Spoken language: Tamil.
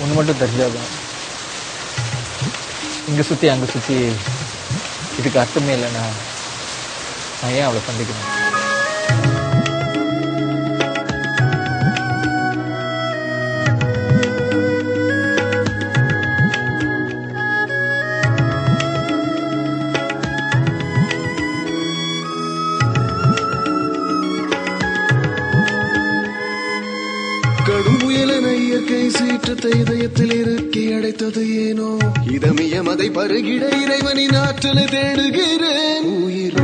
ஒன்று மட்டும் தெரிஞ்சாதான் இங்கே சுற்றி அங்கே சுற்றி இதுக்கு அர்த்தமே இல்லைன்னா நான் ஏன் அவளை சந்திக்கணும் கடும் புயலென இயற்கை சீற்றத்தை இதயத்தில் இறுக்கி அடைத்தது ஏனோ இதமியம் அதை பருகிட இறைவனின் ஆற்றலை தேடுகிறேன் உயிர்